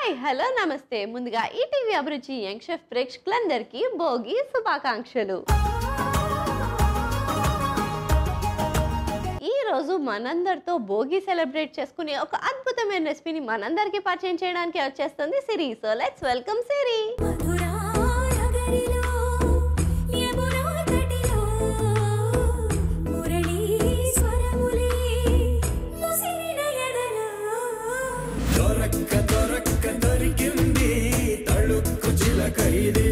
Hi hello నమస్తే ముందుగా ఈ టీవీ అభిరుచి యంగ్ షెఫ్ ప్రేక్షకులందరికీ భోగి శుభాకాంక్షలు ఈ రోజు మనందరితో భోగి సెలబ్రేట్ చేసుకునే ఒక అద్భుతమైన రెసిపీని మనందరికీ పరిచయం చేయడానికి వచ్చేస్తుంది Siri so let's welcome Siri మధురానగరిలో యమునా తటిలో మురళీ స్వరములే ముసిరిన ఎదలో దొరక్క దొరక్క దొరికింది తళుక్కు చిలక ఇది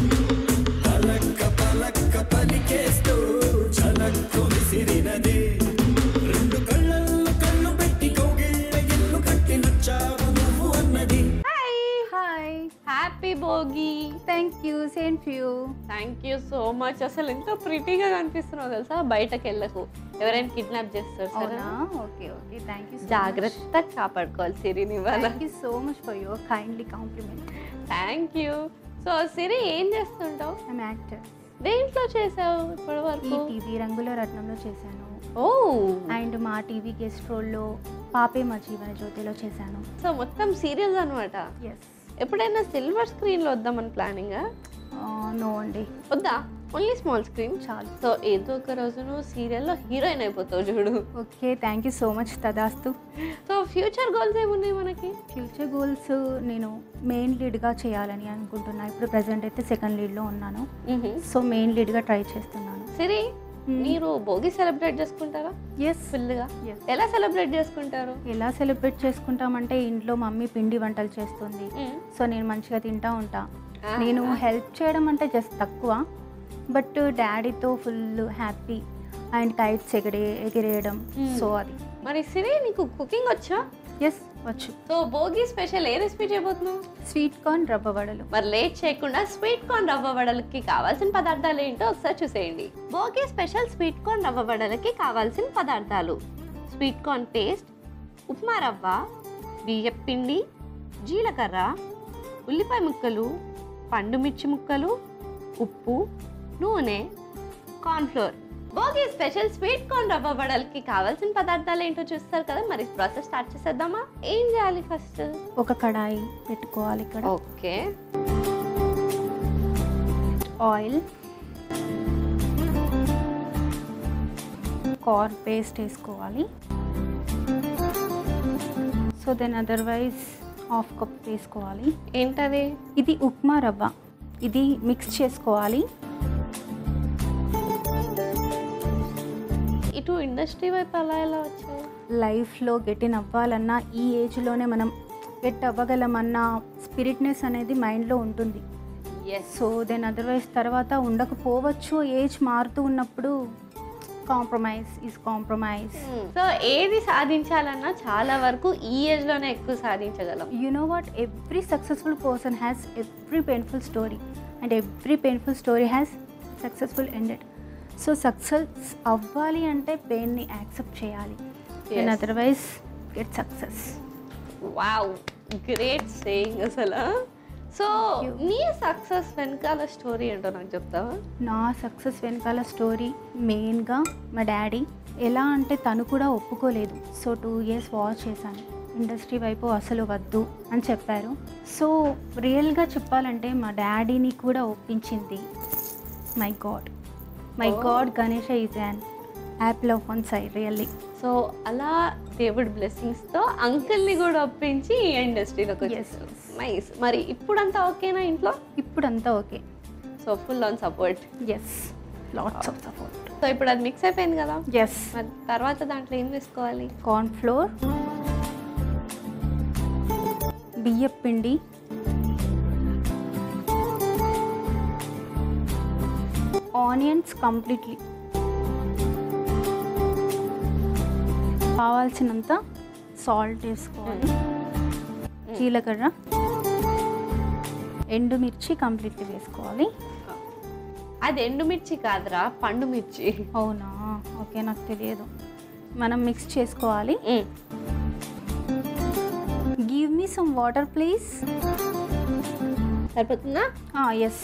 పలక్క పలక్క పలికేస్తూ చలక్కు విసిరినది రెండు కళ్ళల్లో కళ్ళు పెట్టి కౌగిళ్ళ ఇల్లు కట్టి నచ్చావు నువ్వు అన్నది hi hi happy Bhogi thank you same to you thank you so much అసలు ఎంతో ప్రిటీగా కనిపిస్తున్నావు తెలుసా బయటకు వెళ్ళకు ఎవరైనా కిడ్నాప్ చేస్తారు అవునా సరే ఓకే ఓకే థ్యాంక్ యూ జాగ్రత్తగా కాపాడుకోవాలి సిరిని ఇవాళ thank you so much for your kindly compliment thank you so Siri ఏం చేస్తుంటావు ఐమ్ యాక్టర్ దేంట్లో చేసావు ఇప్పటి ఈ వరకు టీవీ రంగుల రత్నంలో చేశాను ఓ అండ్ మా టీవీ గెస్ట్ రోల్లో పాపే మా జీవన జ్యోతిలో చేశాను సో మొత్తం సీరియల్స్ అనమాట ఎస్ ఎప్పుడైనా సిల్వర్ స్క్రీన్ లో వద్దామని ప్లానింగ్ నో అండి వద్దా ఓన్లీ స్మాల్ స్క్రీన్ చాలు సో ఏదో ఒక రోజు నువ్వు సీరియల్లో హీరోయిన్ అయిపోతావు చూడు okay thank you so much తదాస్తు సో ఫ్యూచర్ గోల్స్ ఏమున్నాయి మనకి ఫ్యూచర్ గోల్స్ నేను మెయిన్ లీడ్గా చేయాలని అనుకుంటున్నా ఇప్పుడు ప్రజెంట్ అయితే సెకండ్ లీడ్లో ఉన్నాను సో మెయిన్ లీడ్గా ట్రై చేస్తున్నాను సిరి మీరు భోగి సెలబ్రేట్ చేసుకుంటారా ఎస్ ఫుల్గా ఎస్ ఎలా సెలబ్రేట్ చేసుకుంటారు ఎలా సెలబ్రేట్ చేసుకుంటామంటే ఇంట్లో మమ్మీ పిండి వంటలు చేస్తుంది సో నేను మంచిగా తింటా ఉంటా Ah. నేను హెల్ప్ చేయడం అంటే జస్ట్ తక్కువ బట్ డాడీతో ఫుల్ హ్యాపీ అండ్ కైట్స్ ఎగిరే ఎగిరేయడం Hmm. సో అది మరి సిరి నీకు కుకింగ్ వచ్చా ఎస్ వచ్చు సో భోగి స్పెషల్ ఏ రెసిపీ చేయబోతున్నావు స్వీట్ కార్న్ రవ్వ వడలు మరి లేట్ చేయకుండా స్వీట్ కార్న్ రవ్వ వడలకి కావాల్సిన పదార్థాలు ఏంటో ఒకసారి చూసేయండి భోగి స్పెషల్ స్వీట్ కార్న్ రవ్వ వడలకి కావాల్సిన పదార్థాలు స్వీట్ కార్న్ పేస్ట్ ఉప్మా రవ్వ బియ్యం పిండి జీలకర్ర ఉల్లిపాయ ముక్కలు పండు మిర్చి ముక్కలు ఉప్పు నూనె cornflour Bhogi special sweet corn రవ్వ వడలకి కావాల్సిన పదార్థాలు ఏంటో చూస్తారు కదా మరి ప్రాసెస్ స్టార్ట్ చేసేద్దామా ఏం చేయాలి ఫస్ట్ ఒక కడాయి పెట్టుకోవాలి ఇక్కడ ఓకే ఆయిల్ కార్న్ పేస్ట్ వేసుకోవాలి so then otherwise half cup వేసుకోవాలి ఏంటది ఇది ఉప్మా రవ్వ ఇది మిక్స్ చేసుకోవాలి ఇటు ఇండస్ట్రీ వైపు అలా ఎలా వచ్చావు లైఫ్లో గెటిన్ అవ్వాలన్నా ఈ ఏజ్లోనే మనం గెట్ అవ్వగలమన్న స్పిరిట్నెస్ అనేది మైండ్లో ఉంటుంది ఎస్ సో దెన్ అదర్వైజ్ తర్వాత ఉండకపోవచ్చు ఏజ్ మారుతూ ఉన్నప్పుడు కాంప్రమైజ్ ఈజ్ కాంప్రమైజ్ సో ఏది సాధించాలన్నా చాలా వరకు ఈ ఏజ్ లోనే ఎక్కువ సాధించగలం you know what every successful person has every painful story and every painful story has successful ended so success అవ్వాలి అంటే పెయిన్ని యాక్సెప్ట్ చేయాలి and Yes. Otherwise get success wow great saying అసలు సో you. నీ success వెనకాల story ఏంటో నాకు చెప్తావా నా సక్సెస్ వెనకాల స్టోరీ మెయిన్గా మా డాడీ ఎలా అంటే తను కూడా ఒప్పుకోలేదు సో టూ ఇయర్స్ వాచ్ చేశాను ఇండస్ట్రీ వైపు అసలు వద్దు అని చెప్పారు సో రియల్గా చెప్పాలంటే మా డాడీని కూడా ఒప్పించింది my god my Oh. God Ganesha is an apple of one side really so అలా దేవుడి బ్లెస్సింగ్స్ తో అంకుల్ ని కూడా ఒప్పించి ఈ ఇండస్ట్రీలోకి Yes, వచ్చేసారు yes. నైస్ మరి ఇప్పుడంతా ఓకేనా ఇంట్లో ఇప్పుడంతా okay so full on support yes lots of support so ఇప్పుడు అది మిక్స్ అయిపోయింది కదా ఎస్ మరి తర్వాత దాంట్లో ఏం వేసుకోవాలి కార్న్ ఫ్లోర్ బియ్యం పిండి ఆనియన్స్ కంప్లీట్లీ కావాల్సినంత సాల్ట్ వేసుకోవాలి జీలకర్ర ఎండుమిర్చి కంప్లీట్లీ వేసుకోవాలి అది ఎండుమిర్చి కాదురా పండు మిర్చి అవునా ఓకే నాకు తెలియదు మనం మిక్స్ చేసుకోవాలి give me some water please సరిపోతుందా ఎస్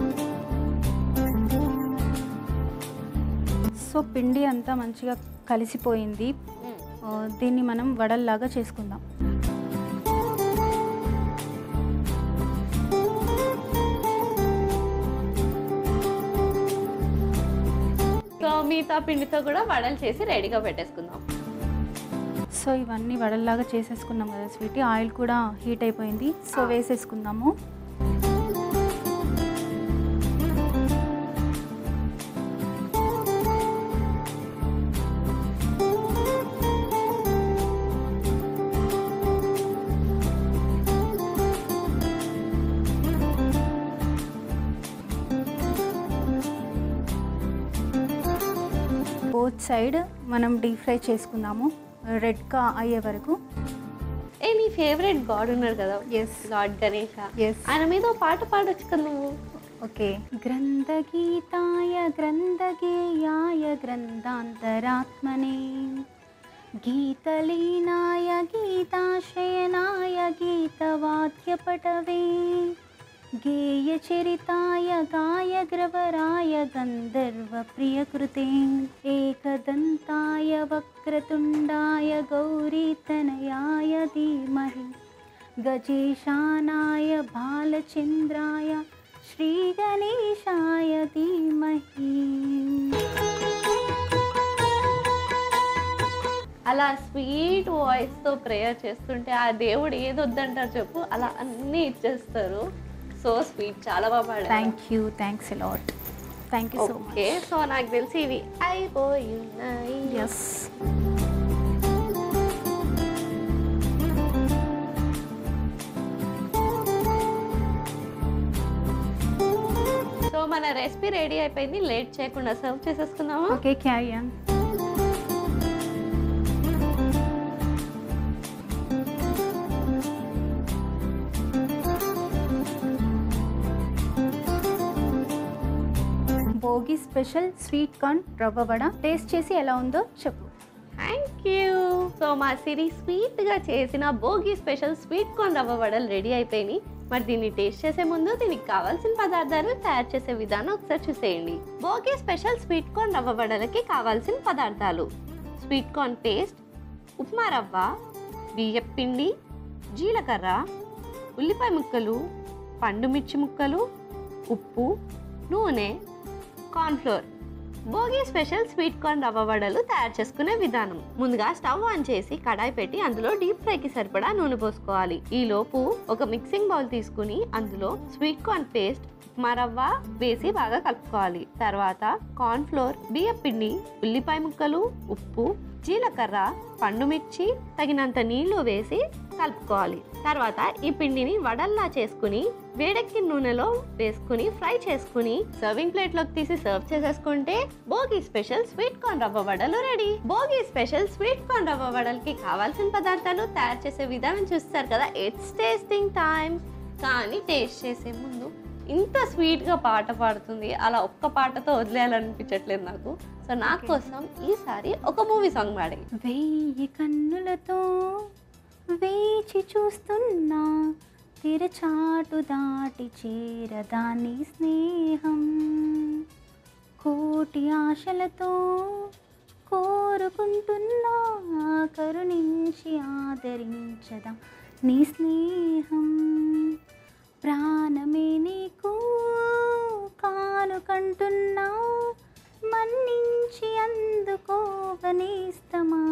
సో పిండి అంతా మంచిగా కలిసిపోయింది ఆ, దీన్ని మనం వడల్లాగా చేసుకుందాం మిగతా పిండితో కూడా వడలు చేసి రెడీగా పెట్టేసుకుందాం సో ఇవన్నీ వడల్లాగా చేసేసుకున్నాం కదా స్వీట్ ఆయిల్ కూడా హీట్ అయిపోయింది సో ఆ. వేసేసుకుందాము బోత్ సైడ్ మనం డీప్ ఫ్రై చేసుకుందాము రెడ్గా అయ్యే వరకు ఏ నీ ఫేవరెట్ గాడ్ ఉన్నారు కదా ఎస్ లార్డ్ గణేష ఎస్ ఆయన మీద ఓ పాట పాడొచ్చు కదా నువ్వు ఓకే గ్రంథగీతాయ గ్రంథగేయాయ గ్రంథాంతరాత్మనే గీతలీనాయ గీతాశయనాయ గీతవాద్యపటవే గేయచరితాయ గాయగ్రవరాయ గంధర్వప్రియకృతే ఏకదంతాయ వక్రతుండాయ గౌరీతనయాయ ధీమహి గజేశానాయ బాలచంద్రాయ శ్రీగణేశాయ ధీమహి అలా స్వీట్ వాయిస్తో ప్రేయర్ చేస్తుంటే ఆ దేవుడు ఏది వద్దంటారు చెప్పు అలా అన్నీ ఇచ్చేస్తారు సో స్వీట్ చాలా బాగా పాడారు thank you thanks a lot thank you so okay so నాకు తెలిసి ఇవి అయిపోయినాయి మచ్ ఎస్ సో మన రెసిపీ రెడీ అయిపోయింది లేట్ చేయకుండా సర్వ్ చేసేసుకుందామా okay carry on Bhogi special sweet corn rava vada taste చేసి ఎలా ఉందో చెప్పు థ్యాంక్ యూ సో మా సిరి స్వీట్ గా చేసిన భోగి స్పెషల్ స్వీట్ కార్న్ రవ్వ వడలు రెడీ అయిపోయినాయి మరి దీన్ని టేస్ట్ చేసే ముందు దీనికి కావాల్సిన పదార్థాలు తయారు చేసే విధానం ఒకసారి చూసేయండి భోగి స్పెషల్ స్వీట్ కార్న్ రవ్వ వడలకి కావాల్సిన పదార్థాలు స్వీట్ కార్న్ పేస్ట్ ఉప్మా రవ్వ బియ్యం పిండి జీలకర్ర ఉల్లిపాయ ముక్కలు పండు మిర్చి ముక్కలు ఉప్పు నూనె cornflour Bhogi special sweet corn రవ్వ వడలు తయారు చేసుకునే విధానం ముందుగా స్టవ్ ఆన్ చేసి కడాయి పెట్టి అందులో డీప్ ఫ్రైకి సరిపడా నూనె పోసుకోవాలి ఈ లోపు ఒక మిక్సింగ్ బౌల్ తీసుకుని అందులో స్వీట్ కార్న్ పేస్ట్ ఉప్మా రవ్వ వేసి బాగా కలుపుకోవాలి తర్వాత కార్న్ ఫ్లోర్ బియ్యం పిండి ఉల్లిపాయ ముక్కలు ఉప్పు జీలకర్ర పండు మిర్చి తగినంత నీళ్లు వేసి కలుపుకోవాలి తర్వాత ఈ పిండిని వడల్లా చేసుకుని వేడెక్కిన నూనెలో వేసుకుని ఫ్రై చేసుకుని సర్వింగ్ ప్లేట్ లోకి తీసి సర్వ్ చేసేసుకుంటే భోగి స్పెషల్ స్వీట్ కార్న్ రవ్వ వడలు ready Bhogi special sweet corn రవ్వ వడలకి కావాల్సిన పదార్థాలు తయారు చేసే విధానం చూస్తారు కదా ఇట్స్ టేస్టింగ్ టైం కానీ టేస్ట్ చేసే ముందు ఇంత స్వీట్గా పాట పాడుతుంది అలా ఒక్క పాటతో వదిలేయాలనిపించట్లేదు నాకు సో నా కోసం ఈసారి ఒక మూవీ సాంగ్ పాడే వెయ్యి కన్నులతో వేచి చూస్తున్నా తెరచాటు దాటి చేరదాని స్నేహం కోటి ఆశలతో కోరుకుంటున్నా కరుణించి ఆదరించదా నీ స్నేహం ప్రాణమే నీకు కానుకంటున్నా మన్నించి అందుకోవనేస్తమా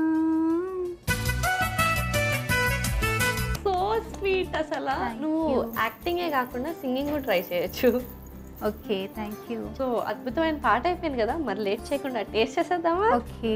సో స్వీట్ అసలు Thank నువ్వు you. యాక్టింగే కాకుండా సింగింగ్ కూడా ట్రై చేయొచ్చు ఓకే థ్యాంక్ యూ సో అద్భుతమైన పాట అయిపోయింది కదా మరి లేట్ చేయకుండా టేస్ట్ చేసేద్దామా ఓకే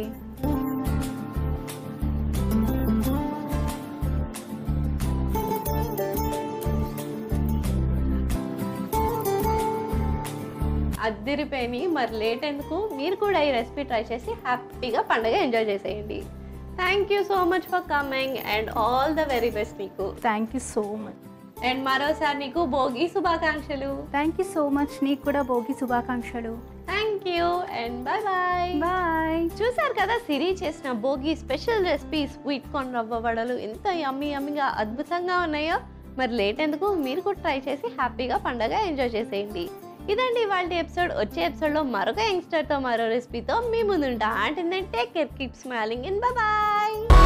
అద్దిరిపోయినాయి మరి లేట్ ఎందుకు మీరు కూడా ఈ రెసిపీ ట్రై చేసి హ్యాపీగా పండగ ఎంజాయ్ చేసేయండి thank you so much for coming and all the very best నీకు thank you so much and మరోసారి నీకు భోగి శుభాకాంక్షలు థ్యాంక్ యూ సో మచ్ నీకు కూడా భోగి శుభాకాంక్షలు thank you and bye bye bye చూసారు కదా సిరి చేసిన Bhogi special recipe sweet corn రవ్వ వడలు ఎంత యమ్మీ యమ్మీగా అద్భుతంగా ఉన్నాయో మరి లేట్ ఎందుకు మీరు కూడా ట్రై చేసి హ్యాపీగా పండగ ఎంజాయ్ చేసేయండి ఇదండి వాళ్ళ ఎపిసోడ్ వచ్చే ఎపిసోడ్లో మరొక యంగ్స్టర్తో మరో రెసిపీతో మీ ముందుంటా అంటే take care keep smiling in bye